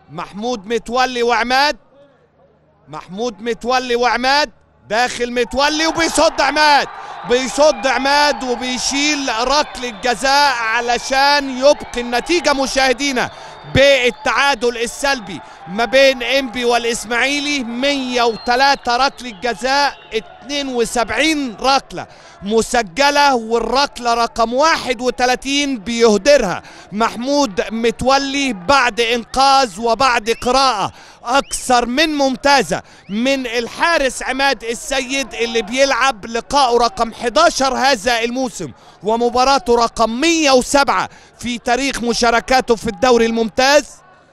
محمود متولي وعماد محمود متولي وعماد داخل متولي وبيصد عماد بيصد عماد وبيشيل ركل الجزاء علشان يبقي النتيجة مشاهدينا بالتعادل السلبي ما بين انبي والاسماعيلي 103 ركل الجزاء 72 ركلة مسجلة والركلة رقم 31 بيهدرها محمود متولي بعد انقاذ وبعد قراءة اكثر من ممتازة من الحارس عماد السيد اللي بيلعب لقاءه رقم 11 هذا الموسم ومباراته رقم 107 في تاريخ مشاركاته في الدوري الممتاز